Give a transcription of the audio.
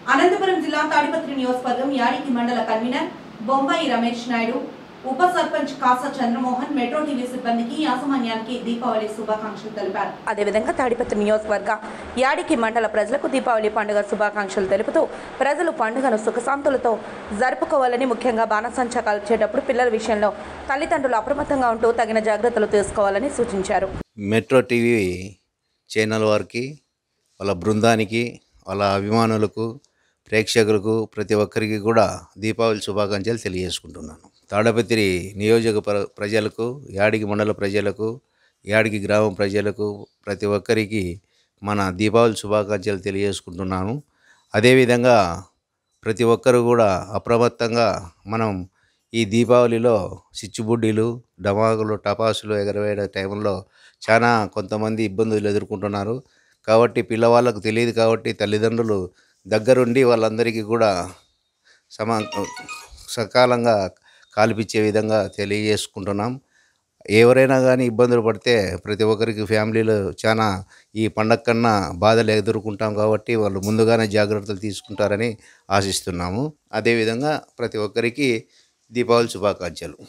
అనంతపురం జిల్లా తాడిపత్రి నియోజకవర్గం యాడికి మండల కన్వీనర్ బొంబాయి రమేష్ నాయుడు ఉప సర్పంచ్ కాసా చంద్రమోహన్ మెట్రో టీవీ సిబ్బందికి యాజమాన్యానికి దీపావళి శుభాకాంక్షలు తెలిపారు అదేవిధంగా తాడిపత్రి నియోజకవర్గ యాడికి మండల ప్రజలకు దీపావళి పండుగ శుభాకాంక్షలు తెలుపుతూ ప్రజలు పండుగను సుఖశాంతులతో జరుపుకోవాలని ముఖ్యంగా బాణసంచా కాల్చేటప్పుడు పిల్లల విషయంలో తల్లిదండ్రులు అప్రమత్తంగా ఉంటూ తగిన జాగ్రత్తలు తీసుకోవాలని సూచించారు మెట్రో టీవీ ఛానల్ వారికి వాళ్ళ బృందానికి వాళ్ళ అభిమానులకు ప్రేక్షకులకు ప్రతి ఒక్కరికి కూడా దీపావళి శుభాకాంక్షలు తెలియజేసుకుంటున్నాను తాడపత్రి నియోజక ప్ర- ప్రజలకు యాడికి మండల ప్రజలకు యాడికి గ్రామం ప్రజలకు ప్రతి ఒక్కరికి మన దీపావళి శుభాకాంక్షలు తెలియజేసుకుంటున్నాను అదేవిధంగా ప్రతి ఒక్కరు కూడా అప్రమత్తంగా మనం ఈ దీపావళిలో చిచ్చుబుడ్డీలు డమాకులు టపాసులు ఎగరవేయడం టైంలో చాలా కొంతమంది ఇబ్బందులు ఎదుర్కొంటున్నారు కాబట్టి పిల్లవాళ్ళకు తెలియదు కాబట్టి తల్లిదండ్రులు దగ్గరుండి వాళ్ళందరికీ కూడా సమా సకాలంగా కాల్పించే విధంగా తెలియజేసుకుంటున్నాం ఎవరైనా కానీ ఇబ్బందులు పడితే ప్రతి ఒక్కరికి ఫ్యామిలీలో చాలా ఈ పండగ కన్నా బాధలు ఎదుర్కొంటాం కాబట్టి వాళ్ళు ముందుగానే జాగ్రత్తలు తీసుకుంటారని ఆశిస్తున్నాము అదేవిధంగా ప్రతి ఒక్కరికి దీపావళి శుభాకాంక్షలు